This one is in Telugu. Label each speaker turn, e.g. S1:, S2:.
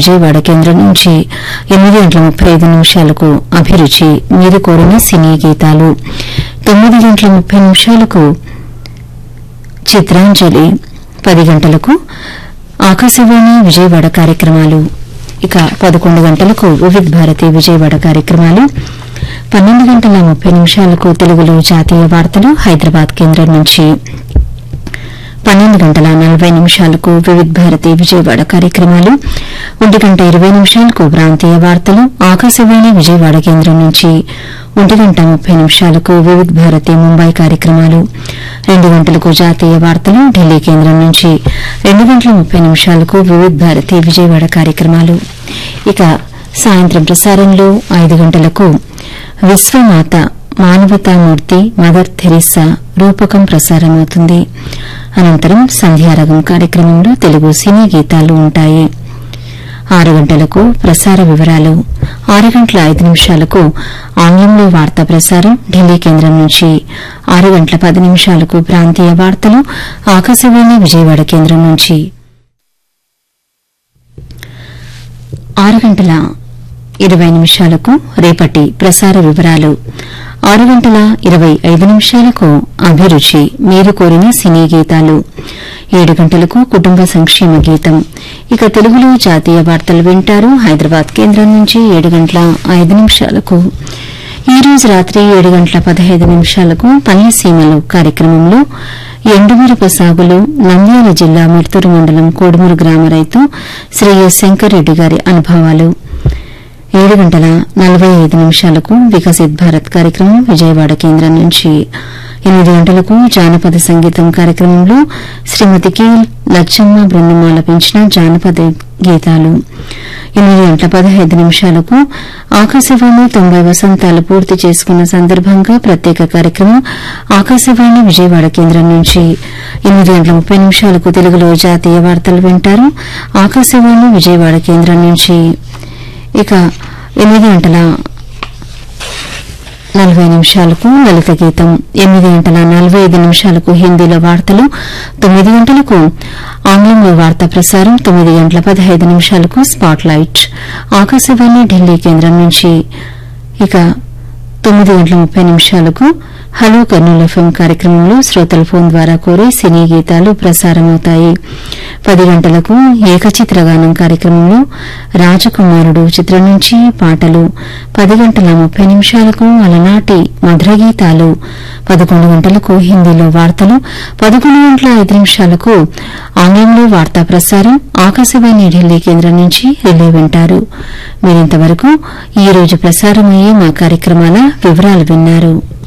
S1: విజయవాడ కేంద్రం నుంచి ఎనిమిది గంటల ముప్పై ఐదు నిమిషాలకు అభిరుచి మీరు కోరిన సినీ గీతాలు తొమ్మిది గంటల ముప్పై నిమిషాలకు చిత్రాంజలి పది గంటలకు ఆకాశవాణి విజయవాడ కార్యక్రమాలు ఇక పదకొండు గంటలకు వివిధ భారతి విజయవాడ కార్యక్రమాలు పన్నెండు గంటల ముప్పై నిమిషాలకు తెలుగులో జాతీయ వార్తలు హైదరాబాద్ కేంద్రం నుంచి పన్నెండు గంటల నలభై నిమిషాలకు వివిధ భారతి విజయవాడ కార్యక్రమాలు ఒంటి గంట ఇరవై నిమిషాలకు ప్రాంతీయ వార్తలు ఆకాశవాణి విజయవాడ కేంద్రం నుంచి ఒంటి గంట ముప్పై నిమిషాలకు వివిధ భారతి ముంబై కార్యక్రమాలు రెండు గంటలకు జాతీయ వార్తలు ఢిల్లీ కేంద్రం నుంచి రెండు గంటల ముప్పై నిమిషాలకు వివిధ భారతి విజయవాడ కార్యక్రమాలు ఇక సాయంత్రం ప్రసారంలో ఐదు గంటలకు విశ్వమాత మానవతామూర్తి మదర్ థెరిస్సా రూపకం ప్రసారమవుతుంది అనంతరం సంధ్యారగం కార్యక్రమంలో తెలుగు సినీ గీతాలు ఉంటాయి ఆరు గంటలకు ప్రసార వివరాలు ఆరు గంటల ఐదు నిమిషాలకు ఆంగ్లంలో వార్తా ప్రసారం ఢిల్లీ కేంద్రం నుంచి ఆరు గంటల పది నిమిషాలకు ప్రాంతీయ వార్తలు ఆకాశవాణి విజయవాడ కేంద్రం నుంచి ఆరు గంటల ఇరవై నిమిషాలకు రేపటి ప్రసార వివరాలు ఆరు గంటల ఇరవై ఐదు నిమిషాలకు అభిరుచి మీరు కోరిన సినీ గీతాలు ఏడు గంటలకు కుటుంబ సంక్షేమ గీతం ఇక తెలుగులో జాతీయ వార్తలు వింటారు హైదరాబాద్ కేంద్రం నుంచి ఏడు గంటల ఐదు నిమిషాలకు ఈ రోజు రాత్రి ఏడు గంటల పదహైదు నిమిషాలకు పల్లెసీమలు కార్యక్రమంలో ఎండుమిరప సాగులో నంద్యాల జిల్లా మిడ్తూరు మండలం కోడుమూరు గ్రామ రైతు శ్రీ ఎస్ శంకర్ రెడ్డి గారి అనుభవాలు ఏడు గంటల నలభై ఐదు నిమిషాలకు వికసిత్ భారత్ కార్యక్రమం విజయవాడ కేంద్రం నుంచి ఎనిమిది గంటలకు జానపద సంగీతం కార్యక్రమంలో శ్రీమతి కె లచ్చమ్మ బృందం ఆలపించిన జానపద గీతాలు ఎనిమిది గంటల పదహైదు నిమిషాలకు ఆకాశవాణి తొంభై వసంతాలు పూర్తి చేసుకున్న సందర్భంగా ప్రత్యేక కార్యక్రమం ఆకాశవాణి విజయవాడ కేంద్రం నుంచి ఎనిమిది గంటల ముప్పై నిమిషాలకు తెలుగులో జాతీయ వార్తలు వింటారు ఆకాశవాణి విజయవాడ కేంద్రం నుంచి ఇక ఎనిమిది గంటల నలభై నిమిషాలకు లలిత గీతం ఎనిమిది గంటల నలభై ఐదు నిమిషాలకు హిందీలో వార్తలు తొమ్మిది గంటలకు ఆంగ్లంలో వార్తా ప్రసారం తొమ్మిది గంటల పదహైదు నిమిషాలకు స్పాట్ లైట్ ఆకాశవాణి ఢిల్లీ కేంద్రం నుంచి ఇక తొమ్మిది గంటల ముప్పై నిమిషాలకు హలో కర్నూలు ఎఫ్ఎం కార్యక్రమంలో శ్రోతల ఫోన్ ద్వారా కోరే సినీ గీతాలు ప్రసారమవుతాయి పది గంటలకు ఏకచిత్రగానం కార్యక్రమంలో రాజకుమారుడు చిత్రం నుంచి పాటలు పది గంటల ముప్పై నిమిషాలకు అలనాటి మధుర గీతాలు పదకొండు గంటలకు హిందీలో వార్తలు పదకొండు గంటల ఐదు నిమిషాలకు ఆంగ్లంలో వార్తా ప్రసారం ఆకాశవాణి ఢిల్లీ కేంద్రం నుంచి రిలే వింటారు మీరింతవరకు ఈ రోజు ప్రసారమయ్యే మా కార్యక్రమాల వివరాలు విన్నారు